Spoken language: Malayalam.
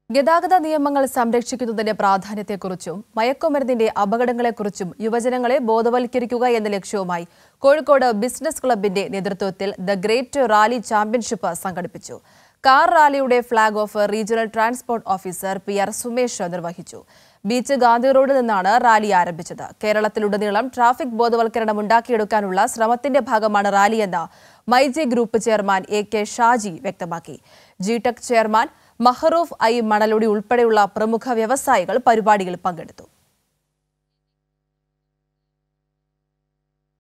ഗതാഗത നിയമങ്ങൾ സംരക്ഷിക്കുന്നതിന്റെ പ്രാധാന്യത്തെക്കുറിച്ചും മയക്കുമരുന്നിന്റെ അപകടങ്ങളെക്കുറിച്ചും യുവജനങ്ങളെ ബോധവൽക്കരിക്കുക എന്ന ലക്ഷ്യവുമായി കോഴിക്കോട് ബിസിനസ് ക്ലബിന്റെ നേതൃത്വത്തിൽ ദ ഗ്രേറ്റ് റാലി ചാമ്പ്യൻഷിപ്പ് സംഘടിപ്പിച്ചു കാർ റാലിയുടെ flag off regional transport officer P R Sumesh നിർവഹിച്ചു ബീച്ച് ഗാന്ധി റോഡിൽ നിന്നാണ് റാലി ആരംഭിച്ചത് കേരളത്തിലുടനീളം ട്രാഫിക് ബോധവൽക്കരണം ഉണ്ടാക്കിയെടുക്കാനുള്ള ശ്രമത്തിന്റെ ഭാഗമാണ് റാലിയെന്ന് myG group chairman A K Shaji വ്യക്തമാക്കി G tech chairman Mahroof I മണലുടി ഉൾപ്പെടെയുള്ള പ്രമുഖ വ്യവസായികൾ പരിപാടിയിൽ പങ്കെടുത്തു